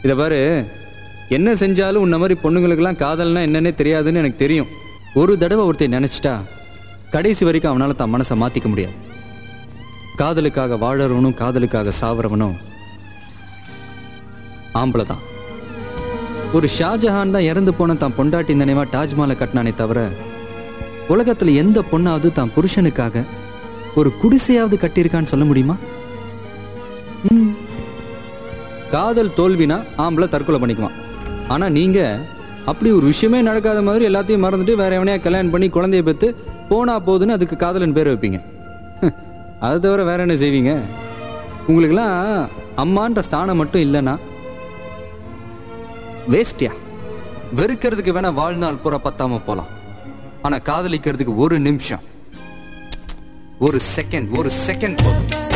இதை பாரு என்ன செஞ்சாலும் உன்ன மாதிரி பொண்ணுங்களுக்கெல்லாம் காதல்னா என்னன்னே தெரியாதுன்னு எனக்கு தெரியும் ஒரு தடவை ஒருத்தர் நினைச்சிட்டா கடைசி வரைக்கும் அவனால தான் மனசை மாத்திக்க முடியாது காதலுக்காக வாழறவனும் காதலுக்காக சாவறவனும் ஆம்பளை தான் ஒரு ஷாஜஹான் தான் இறந்து போன தான் பொண்டாட்டி நினைவா தாஜ்மஹாலை கட்டினானே தவிர உலகத்துல எந்த பொண்ணாவது தான் புருஷனுக்காக ஒரு குடிசையாவது கட்டியிருக்கான்னு சொல்ல முடியுமா ம். காதல் தோல்வினா ஆம்பளை தற்கொலை பண்ணிக்குவான் ஆனா நீங்க அப்படி ஒரு விஷயமே நடக்காத மாதிரி எல்லாத்தையும் மறந்துட்டு வேற எவனையா கல்யாணம் பண்ணி குழந்தைய பெற்று போனா போதுன்னு அதுக்கு காதலன் பேர் வைப்பீங்க ஹ், அது தவிர வேற என்ன செய்வீங்க உங்களுக்கெல்லாம் அம்மான்ற ஸ்தானம் மட்டும் இல்லைன்னா வேஸ்டியா வெறுக்கிறதுக்கு வேணா வாழ்நாள் பூரா பத்தாம போலாம் ஆனா காதலிக்கிறதுக்கு ஒரு நிமிஷம் ஒரு செகண்ட் ஒரு செகண்ட் போதும்